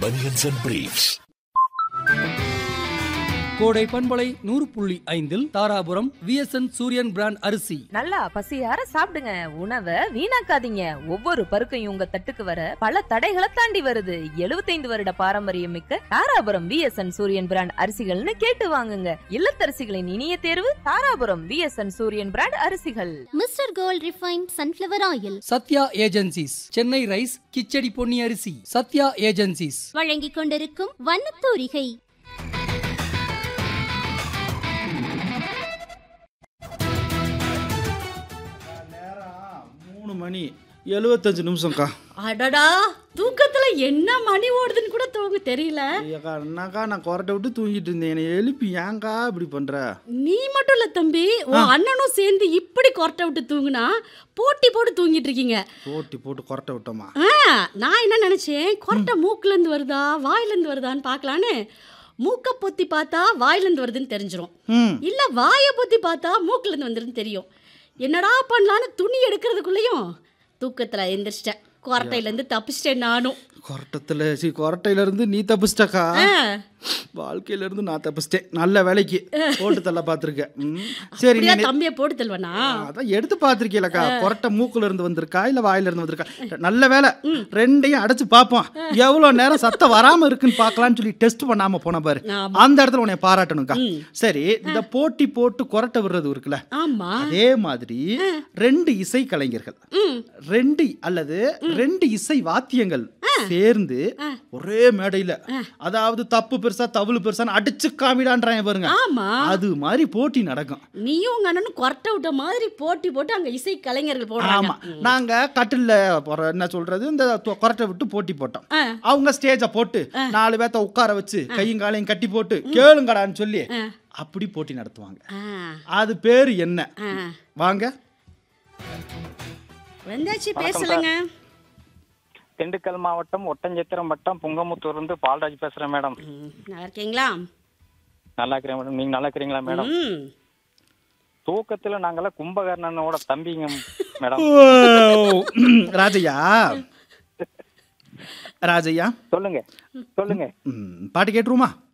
Bunions and Briefs. கோடை பண்பலை நூறு புள்ளி ஐந்தில் தாராபுரம் விஎஸ்என் சூரியன் பிராண்ட் அரிசி நல்லா பசியார சாப்பிடுங்க உணவை வீணாக்காதீங்க ஒவ்வொரு பருக்கையும் உங்க தட்டுக்கு வர பல தடைகளை தாண்டி வருது 75 வருட பாரம்பரியம் மிக்க தாராபுரம் விஎஸ்என் சூரியன் பிராண்ட் அரிசிகள்னு கேட்டு வாங்குங்க இல்லத்தரசிகளின் இனிய தேர்வு தாராபுரம் விஎஸ்என் சூரியன் பிராண்ட் அரிசிகள் mister gold refined sunflower oil Sathya agencies Chennai rice kichadi Ponni அரிசி சத்யா ஏஜென்சிஸ் வழங்கிக் கொண்டிருக்கும் வண்ணத்தூரிகை மூணு மணி எழுபத்தஞ்சு நிமிஷம்க்கா அடடா தூக்கத்துல என்ன மணி ஓடுதுன்னு கூட தூங்க தெரியல ஐயாக்கா என்னக்கா நான் கொரட்டை விட்டு தூங்கிட்டு இருந்தேன் என்னை எழுப்பி ஏன்க்கா இப்படி பண்ற நீ மட்டும் இல்ல தம்பி உன் அண்ணனும் சேர்ந்து இப்படி கொரட்டை விட்டு தூங்குனா போட்டி போட்டு தூங்கிட்டு இருக்கீங்க போட்டி போட்டு கொரட்டை விட்டோமா ஆ, நான் என்ன நினைச்சேன் கொரட்டை மூக்குல இருந்து வருதா வாயில இருந்து வருதான்னு பார்க்கலான்னு மூக்க பொத்தி பார்த்தா வாயில இருந்து வருதுன்னு தெரிஞ்சிரும் ம் இல்ல வாயை பொத்தி பார்த்தா மூக்குல இருந்து வந்துருன்னு தெரியும் என்னடா பண்ணலான்னு துணி எடுக்கிறதுக்குள்ளேயும் தூக்கத்துல எந்திரிச்சிட்டேன் கொரட்டையில இருந்து தப்பிச்சிட்டேன் நானும் கொரட்டத்தில் சி கொரட்டையில இருந்து நீ தப்பிச்சிட்டக்கா ஆ. வாழ்க்கையில இருந்து நான் தப்பிச்சிட்டேன் நல்ல வேலைக்கு போட்டு தள்ள பார்த்துருக்கேன் ம். சரி அப்படியா நீ தம்பியை போட்டு தள்ளுவனா அதான் எடுத்து பார்த்துருக்கீங்களக்கா கொரட்டை மூக்குல இருந்து வந்திருக்கா இல்ல வாயில இருந்து வந்திருக்கா நல்ல வேலை ரெண்டையும் அடைச்சு பார்ப்போம் எவ்வளவு நேரம் சத்தம் வராம இருக்குன்னு பார்க்கலாம்னு சொல்லி டெஸ்ட் பண்ணாம போன பாரு ஆமா. அந்த இடத்துல உன்னை பாராட்டணும்க்கா சரி இந்த போட்டி போட்டு கொரட்டை விடுறது இருக்குல்ல ஆமா அதே மாதிரி ரெண்டு இசை கலைஞர்கள் ரெண்டு அல்லது ரெண்டு இசை வாத்தியங்கள் சேர்ந்து ஒரே மேடையில அதாவது தப்பு பெருசா தவுளு பெருசான்னு அடிச்சு காமிடான்றாங்க பாருங்க ஆமா அது மாதிரி போட்டி நடக்கும் நீயும் உங்க அண்ணனும் கொரட்டை விட்ட மாதிரி போட்டி போட்டு அங்க இசை கலைஞர்கள் போடுறாங்க ஆமா நாங்க கட்டில்ல போற என்ன சொல்றது இந்த தொ- கொரட்டை விட்டு போட்டி போட்டோம் ஆ. அவங்க ஸ்டேஜ போட்டு நாலு பேத்த உட்கார வச்சு கையும் காலையும் கட்டி போட்டு கேளுங்கடான்னு சொல்லி அப்படி போட்டி நடத்துவாங்க ஆ, அது பேரு என்ன ஆ. வாங்க வந்தாச்சு பேசலங்க திண்டுக்கல் மாவட்டம் ஒட்டஞ்சத்திரம் வட்டம் புங்கமுத்தூர்லேருந்து பால்ராஜ் பேசுறேன் மேடம் ம், நல்லா இருக்கீங்களா நல்லா இருக்கிறேன் மேடம் நீங்க நல்லா இருக்கிறீங்களா மேடம் ம் தூக்கத்துல நாங்கெல்லாம் கும்பகர்ணனோட தம்பிங்க மேடம் ஓ, ராஜையா ராஜையா சொல்லுங்க சொல்லுங்க ம், பாட்டு கேட்டுருமா